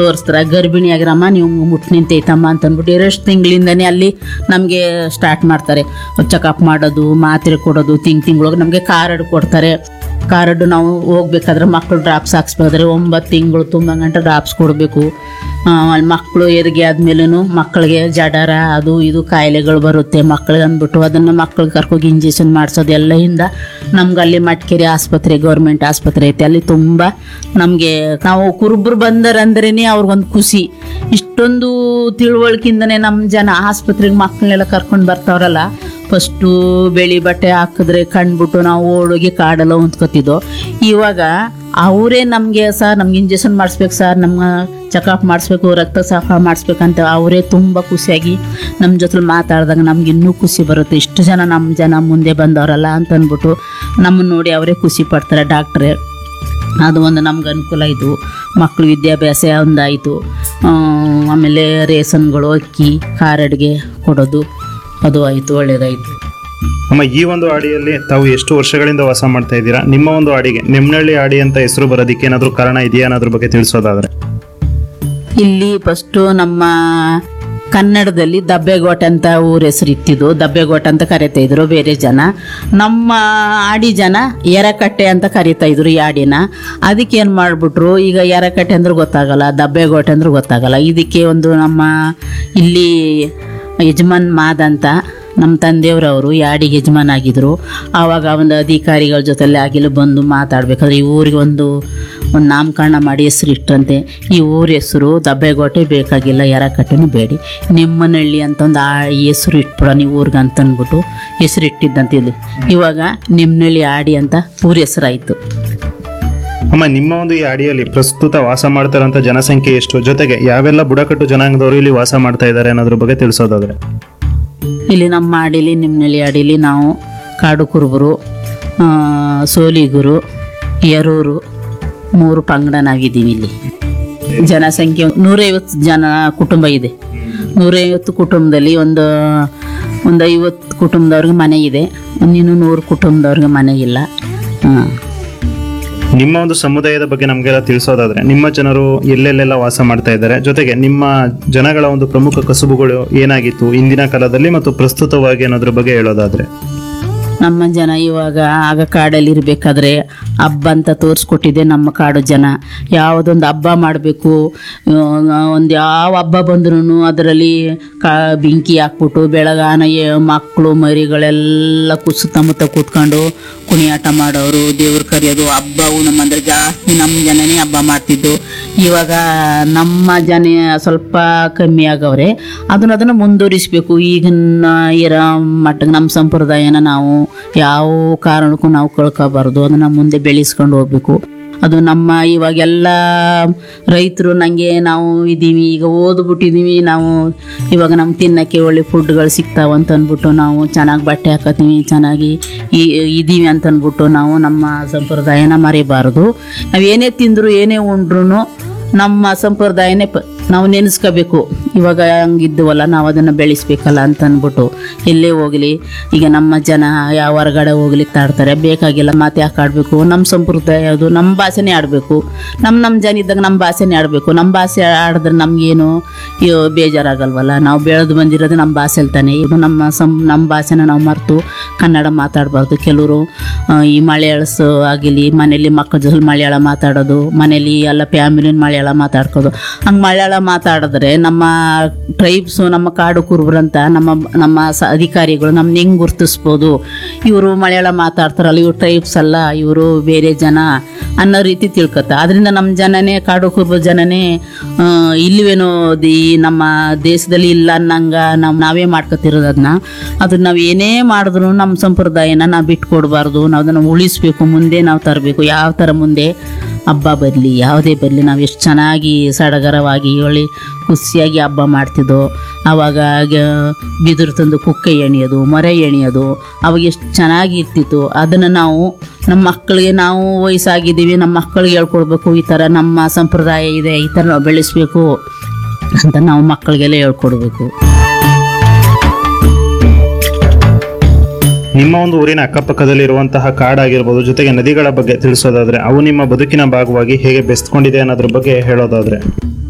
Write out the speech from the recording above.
ತೋರಿಸ್ತಾರೆ ಗರ್ಭಿಣಿ ಆಗಿರಮ್ಮ ನೀವು ಮುಟ್ಟು ನಿಂತೈತಮ್ಮ ಅಂತ ಅಂದ್ಬಿಟ್ಟು ಎರಡು ತಿಂಗಳಿಂದನೇ ಅಲ್ಲಿ ನಮಗೆ ಸ್ಟಾರ್ಟ್ ಮಾಡ್ತಾರೆ ಚೆಕಪ್ ಮಾಡೋದು ಮಾತ್ರೆ ಕೊಡೋದು ತಿಂಗ್ ತಿಂಗಳಿಗೆ ನಮಗೆ ಕಾರ್ಡ್ ಕೊಡ್ತಾರೆ ಕಾರ್ಡ್ ನಾವು ಹೋಗ್ಬೇಕಾದ್ರೆ ಮಕ್ಕಳು ಡ್ರಾಪ್ಸ್ ಹಾಕ್ಸ್ಬೇಕಾದ್ರೆ ಒಂಬತ್ತು ತಿಂಗಳು ತುಂಬ ಗಂಟೆ ಡ್ರಾಪ್ಸ್ ಕೊಡಬೇಕು ಅಲ್ಲಿ ಮಕ್ಕಳು ಹೆರಿಗೆ ಆದ್ಮೇಲೂ ಮಕ್ಕಳಿಗೆ ಜಡರ ಅದು ಇದು ಕಾಯಿಲೆಗಳು ಬರುತ್ತೆ ಮಕ್ಕಳಿಗೆ ಅಂದ್ಬಿಟ್ಟು ಅದನ್ನು ಮಕ್ಕಳಿಗೆ ಕರ್ಕೋಗಿ ಇಂಜೆಕ್ಷನ್ ಮಾಡಿಸೋದು ಎಲ್ಲದಿಂದ ನಮ್ಗೆ ಅಲ್ಲಿ ಮಟ್ಕೆರೆ ಆಸ್ಪತ್ರೆ ಗೌರ್ಮೆಂಟ್ ಆಸ್ಪತ್ರೆ ಐತೆ ಅಲ್ಲಿ ತುಂಬ ನಮಗೆ ನಾವು ಕುರುಬ್ರು ಬಂದರಂದ್ರೇ ಅವ್ರಿಗೊಂದು ಖುಷಿ ಇಷ್ಟೊಂದು ತಿಳುವಳಿಕೆಯಿಂದನೇ ನಮ್ಮ ಜನ ಆಸ್ಪತ್ರೆಗೆ ಮಕ್ಕಳನ್ನೆಲ್ಲ ಕರ್ಕೊಂಡು ಬರ್ತಾವ್ರಲ್ಲ ಫಸ್ಟು ಬೆಳಿ ಬಟ್ಟೆ ಹಾಕಿದ್ರೆ ಕಂಡ್ಬಿಟ್ಟು ನಾವು ಓಡೋಗಿ ಕಾಡೆಲ್ಲ ಹೊಂದ್ಕೊತಿದ್ದೋ ಇವಾಗ ಅವರೇ ನಮಗೆ ಸರ್ ನಮ್ಗೆ ಇಂಜೆಕ್ಷನ್ ಮಾಡಿಸ್ಬೇಕು ಸರ್ ನಮ್ಮ ಚೆಕಪ್ ಮಾಡಿಸ್ಬೇಕು ರಕ್ತ ಸಾಫ ಮಾಡಿಸ್ಬೇಕಂತ ಅವರೇ ತುಂಬ ಖುಷಿಯಾಗಿ ನಮ್ಮ ಜೊತೆ ಮಾತಾಡಿದಾಗ ನಮ್ಗೆ ಇನ್ನೂ ಖುಷಿ ಬರುತ್ತೆ ಇಷ್ಟು ಜನ ನಮ್ಮ ಜನ ಮುಂದೆ ಬಂದವರಲ್ಲ ಅಂತ ಅಂದ್ಬಿಟ್ಟು ನಮ್ಮನ್ನು ನೋಡಿ ಅವರೇ ಖುಷಿ ಪಡ್ತಾರೆ ಡಾಕ್ಟ್ರೇ ಅದು ಒಂದು ನಮ್ಗೆ ಅನುಕೂಲ ಆಯಿತು ಮಕ್ಕಳು ವಿದ್ಯಾಭ್ಯಾಸ ಒಂದಾಯಿತು ಆಮೇಲೆ ರೇಷನ್ಗಳು ಅಕ್ಕಿ ಖಾರ ಅಡುಗೆ ಕೊಡೋದು ಅದು ಆಯಿತು ಒಳ್ಳೇದಾಯಿತು ಅಮ್ಮ ಈ ಒಂದು ಆಡಿಯಲ್ಲಿ ತಾವು ಎಷ್ಟು ವರ್ಷಗಳಿಂದ ವಾಸ ಮಾಡ್ತಾ ಇದ್ದೀರಾ ನಿಮ್ಮ ಒಂದು ಆಡಿಗೆ ನಿಮ್ನಳ್ಳಿ ಆಡಿ ಅಂತ ಹೆಸರು ಬರೋದಕ್ಕೆ ಏನಾದರೂ ಕಾರಣ ಇದೆಯಾ ಅನ್ನೋದ್ರ ಬಗ್ಗೆ ತಿಳಿಸೋದಾದ್ರೆ ಇಲ್ಲಿ ಫಸ್ಟು ನಮ್ಮ ಕನ್ನಡದಲ್ಲಿ ದಬ್ಬೆಗೋಟ ಅಂತ ಊರ ಹೆಸರು ಇತ್ತಿದ್ದು ದಬ್ಬೆಗೋಟ ಅಂತ ಕರಿತಾ ಇದ್ರು ಬೇರೆ ಜನ ನಮ್ಮ ಆಡಿ ಜನ ಎರಕಟ್ಟೆ ಅಂತ ಕರಿತಾ ಇದ್ರು ಈ ಆಡಿನ ಅದಕ್ಕೆ ಏನು ಮಾಡಿಬಿಟ್ರು ಈಗ ಎರಕಟ್ಟೆ ಅಂದ್ರೆ ಗೊತ್ತಾಗಲ್ಲ ದಬ್ಬೆಗೋಟೆ ಅಂದ್ರೆ ಗೊತ್ತಾಗಲ್ಲ ಇದಕ್ಕೆ ಒಂದು ನಮ್ಮ ಇಲ್ಲಿ ಯಜಮಾನ್ ಮಾದ್ ಅಂತ ನಮ್ಮ ತಂದೆಯವ್ರವರು ಈ ಆಡಿಗೆ ಯಜಮಾನ್ ಆಗಿದ್ರು ಆವಾಗ ಒಂದು ಅಧಿಕಾರಿಗಳ ಜೊತೆಲಿ ಆಗಿಲ್ಲ ಬಂದು ಮಾತಾಡ್ಬೇಕಾದ್ರೆ ಈ ಊರಿಗೆ ಒಂದು ಒಂದು ನಾಮಕರಣ ಮಾಡಿ ಹೆಸರು ಇಟ್ಟಂತೆ ಈ ಊರ ಹೆಸರು ದಬ್ಬೆಗೋಟೆ ಬೇಕಾಗಿಲ್ಲ ಯಾರಕಟ್ಟೆನೂ ಬೇಡಿ ನಿಮ್ಮನಹಳ್ಳಿ ಅಂತ ಒಂದು ಆ ಈ ಹೆಸರು ಇಟ್ಬಿಡೋ ನೀವು ಊರಿಗೆ ಅಂತ ಅಂದ್ಬಿಟ್ಟು ಹೆಸರು ಇಟ್ಟಿದ್ದಂತ ಇಲ್ಲಿ ಇವಾಗ ನಿಮ್ಮನಹಳ್ಳಿ ಆಡಿ ಅಂತ ಊರ ಹೆಸರಾಯಿತು ಅಮ್ಮ ನಿಮ್ಮ ಒಂದು ಈ ಆಡಿಯಲ್ಲಿ ಪ್ರಸ್ತುತ ವಾಸ ಮಾಡ್ತಾ ಇರೋಂಥ ಜನಸಂಖ್ಯೆ ಎಷ್ಟು ಜೊತೆಗೆ ಯಾವೆಲ್ಲ ಬುಡಕಟ್ಟು ಜನಾಂಗದವರು ಇಲ್ಲಿ ವಾಸ ಮಾಡ್ತಾ ಇದ್ದಾರೆ ಅನ್ನೋದ್ರ ಬಗ್ಗೆ ತಿಳಿಸೋದಾದ್ರೆ ಇಲ್ಲಿ ನಮ್ಮ ಆಡಿಲಿ ನಿಮ್ಮನಹಳ್ಳಿ ಆಡಿಲಿ ನಾವು ಕಾಡು ಕುರುಬರು ಆ, ಸೋಲಿಗುರು ಯರೂರು ಮೂರು ಪಂಗಡ ನಾವಿದ್ದೀವಿ ಇಲ್ಲಿ ಜನಸಂಖ್ಯೆ ನೂರೈವತ್ತು ಜನ ಕುಟುಂಬ ಇದೆ ನೂರೈವತ್ತು ಕುಟುಂಬದಲ್ಲಿ ಒಂದು ಒಂದು ಐವತ್ತು ಕುಟುಂಬದವ್ರಿಗೆ ಮನೆ ಇದೆ ಇನ್ನೂ ನೂರು ಕುಟುಂಬದವ್ರಿಗೆ ಮನೆ ಇಲ್ಲ ಹಾಂ ನಿಮ್ಮ ಒಂದು ಸಮುದಾಯದ ಬಗ್ಗೆ ನಮಗೆಲ್ಲ ತಿಳಿಸೋದಾದ್ರೆ ನಿಮ್ಮ ಜನರು ಎಲ್ಲೆಲ್ಲೆಲ್ಲ ವಾಸ ಮಾಡ್ತಾ ಇದ್ದಾರೆ ಜೊತೆಗೆ ನಿಮ್ಮ ಜನಗಳ ಒಂದು ಪ್ರಮುಖ ಕಸುಬುಗಳು ಏನಾಗಿತ್ತು ಇಂದಿನ ಕಾಲದಲ್ಲಿ ಮತ್ತು ಪ್ರಸ್ತುತವಾಗಿ ಅನ್ನೋದ್ರ ಬಗ್ಗೆ ಹೇಳೋದಾದ್ರೆ ನಮ್ಮ ಜನ ಇವಾಗ ಆಗ ಕಾಡಲ್ಲಿ ಇರಬೇಕಾದ್ರೆ ಹಬ್ಬ ಅಂತ ತೋರಿಸ್ಕೊಟ್ಟಿದೆ ನಮ್ಮ ಕಾಡು ಜನ ಯಾವುದೊಂದು ಹಬ್ಬ ಮಾಡಬೇಕು ಒಂದು ಯಾವ ಹಬ್ಬ ಬಂದ್ರೂ ಅದರಲ್ಲಿ ಕಾ ಬೆಂಕಿ ಹಾಕ್ಬಿಟ್ಟು ಬೆಳಗಾನ ಎ- ಮಕ್ಕಳು ಮರಿಗಳೆಲ್ಲ ಕುಸು ತಮ್ಮತ್ತ ಕೂತ್ಕೊಂಡು ಕುಣಿಯಾಟ ಮಾಡೋರು ದೇವ್ರ ಕರೆಯೋದು ಹಬ್ಬವು ನಮ್ಮಂದ್ರೆ ಜಾಸ್ತಿ ನಮ್ಮ ಜನನೇ ಹಬ್ಬ ಮಾಡ್ತಿದ್ದು ಇವಾಗ ನಮ್ಮ ಜನ ಸ್ವಲ್ಪ ಕಮ್ಮಿ ಆಗವ್ರೆ ಅದನ್ನ ಅದನ್ನು ಮುಂದುವರಿಸ್ಬೇಕು ಈಗಿನ ಇರೋ ಮಟ್ಟಿಗೆ ನಮ್ಮ ಸಂಪ್ರದಾಯನ ನಾವು ಯಾವ ಕಾರಣಕ್ಕೂ ನಾವು ಕಳ್ಕೋಬಾರ್ದು ಅದನ್ನು ಮುಂದೆ ಬೆಳೆಸ್ಕೊಂಡು ಹೋಗ್ಬೇಕು ಅದು ನಮ್ಮ ಇವಾಗೆಲ್ಲ ರೈತರು ನನಗೆ ನಾವು ಇದ್ದೀವಿ ಈಗ ಓದ್ಬಿಟ್ಟಿದ್ದೀವಿ ನಾವು ಇವಾಗ ನಮ್ಗೆ ತಿನ್ನೋಕ್ಕೆ ಒಳ್ಳೆ ಫುಡ್ಗಳು ಸಿಗ್ತಾವೆ ಅಂತ ಅಂದ್ಬಿಟ್ಟು ನಾವು ಚೆನ್ನಾಗಿ ಬಟ್ಟೆ ಹಾಕೋತೀವಿ ಚೆನ್ನಾಗಿ ಈ ಇದ್ದೀವಿ ಅಂತ ಅಂದ್ಬಿಟ್ಟು ನಾವು ನಮ್ಮ ಸಂಪ್ರದಾಯನ ಮರಿಬಾರ್ದು ನಾವು ಏನೇ ತಿಂದರೂ ಏನೇ ಉಂಡ್ರು ನಮ್ಮ ಸಂಪ್ರದಾಯನೇ ಪ ನಾವು ನೆನೆಸ್ಕೋಬೇಕು ಇವಾಗ ಹಂಗಿದ್ದೀವಲ್ಲ ನಾವು ಅದನ್ನು ಬೆಳೆಸ್ಬೇಕಲ್ಲ ಅಂತ ಅಂದ್ಬಿಟ್ಟು ಎಲ್ಲೇ ಹೋಗಲಿ ಈಗ ನಮ್ಮ ಜನ ಯಾವ ಹೊರಗಡೆ ಹೋಗ್ಲಿಕ್ಕೆ ತಾಡ್ತಾರೆ ಬೇಕಾಗಿಲ್ಲ ಮಾತು ಯಾಕೆ ಆಡಬೇಕು ನಮ್ಮ ಸಂಪ್ರದಾಯ ಅದು ನಮ್ಮ ಭಾಷೆನೇ ಆಡಬೇಕು ನಮ್ಮ ನಮ್ಮ ಜನ ಇದ್ದಾಗ ನಮ್ಮ ಭಾಷೆನೇ ಆಡಬೇಕು ನಮ್ಮ ಭಾಷೆ ಆಡಿದ್ರೆ ನಮಗೇನು ಅಯ್ಯೋ ಬೇಜಾರಾಗಲ್ವಲ್ಲ ನಾವು ಬೆಳೆದು ಬಂದಿರೋದು ನಮ್ಮ ಭಾಷೆಲಿ ತಾನೇ ಇದು ನಮ್ಮ ಸಂ ನಮ್ಮ ಭಾಷೆನ ನಾವು ಮರೆತು ಕನ್ನಡ ಮಾತಾಡಬಾರ್ದು ಕೆಲವರು ಆ, ಈ ಮಲಯಾಳಸ್ ಆಗಿಲಿ ಮನೇಲಿ ಮಕ್ಕಳ ಜೊತೆ ಮಲಯಾಳ ಮಾತಾಡೋದು ಮನೇಲಿ ಎಲ್ಲ ಫ್ಯಾಮಿಲಿನ ಮಲಯಾಳ ಮಾತಾಡ್ಕೋದು ಹಂಗೆ ಮಲಯಾಳ ಮಾತಾಡಿದ್ರೆ ನಮ್ಮ ಟ್ರೈಬ್ಸು ನಮ್ಮ ಕಾಡು ಕುರುಬರಂತ ನಮ್ಮ ನಮ್ಮ ಸ ಅಧಿಕಾರಿಗಳು ನಮ್ನ ಹೆಂಗೆ ಗುರ್ತಿಸ್ಬೋದು ಇವರು ಮಲಯಾಳ ಮಾತಾಡ್ತಾರಲ್ಲ ಇವ್ರು ಟ್ರೈಬ್ಸ್ ಅಲ್ಲ ಇವರು ಬೇರೆ ಜನ ಅನ್ನೋ ರೀತಿ ತಿಳ್ಕೊತ ಅದರಿಂದ ನಮ್ಮ ಜನನೇ ಕಾಡು ಕುರುಬ ಜನನೇ ಆ, ಇಲ್ವೇನೋ ದಿ ನಮ್ಮ ದೇಶದಲ್ಲಿ ಇಲ್ಲ ಅನ್ನಂಗ ನಾವು ನಾವೇ ಮಾಡ್ಕೊತಿರೋದು ಅದನ್ನ ಅದನ್ನ ನಾವು ಏನೇ ಮಾಡಿದ್ರು ನಮ್ಮ ಸಂಪ್ರದಾಯನ ನಾವು ಬಿಟ್ಕೊಡ್ಬಾರ್ದು ನಾವು ಅದನ್ನು ಉಳಿಸ್ಬೇಕು ಮುಂದೆ ನಾವು ತರಬೇಕು ಯಾವ ಥರ ಮುಂದೆ ಹಬ್ಬ ಬರಲಿ ಯಾವುದೇ ಬರಲಿ ನಾವು ಎಷ್ಟು ಚೆನ್ನಾಗಿ ಸಡಗರವಾಗಿ ಹೇಳಿ ಖುಷಿಯಾಗಿ ಹಬ್ಬ ಮಾಡ್ತಿದ್ದೋ ಆವಾಗ ಗ- ಬಿದಿರು ತಂದು ಕುಕ್ಕೆ ಎಣಿಯೋದು ಮೊರೆ ಎಣಿಯೋದು ಅವಾಗ ಎಷ್ಟು ಚೆನ್ನಾಗಿ ಇರ್ತಿತ್ತು ಅದನ್ನು ನಾವು ನಮ್ಮ ಮಕ್ಕಳಿಗೆ ನಾವು ವಯಸ್ಸಾಗಿದ್ದೀವಿ ನಮ್ಮ ಮಕ್ಕಳಿಗೆ ಹೇಳ್ಕೊಡ್ಬೇಕು ಈ ಥರ ನಮ್ಮ ಸಂಪ್ರದಾಯ ಇದೆ ಈ ಥರ ನಾವು ಬೆಳೆಸ್ಬೇಕು ಅಂತ ನಾವು ಮಕ್ಕಳಿಗೆಲ್ಲ ಹೇಳ್ಕೊಡ್ಬೇಕು ನಿಮ್ಮ ಒಂದು ಊರಿನ ಅಕ್ಕಪಕ್ಕದಲ್ಲಿ ಇರುವಂತಹ ಕಾಡಾಗಿರ್ಬೋದು ಜೊತೆಗೆ ನದಿಗಳ ಬಗ್ಗೆ ತಿಳಿಸೋದಾದ್ರೆ ಅವು ನಿಮ್ಮ ಬದುಕಿನ ಭಾಗವಾಗಿ ಹೇಗೆ ಬೆಸ್ತ್ಕೊಂಡಿದೆ ಅನ್ನೋದ್ರ ಬಗ್ಗೆ ಹೇಳೋದಾದ್ರೆ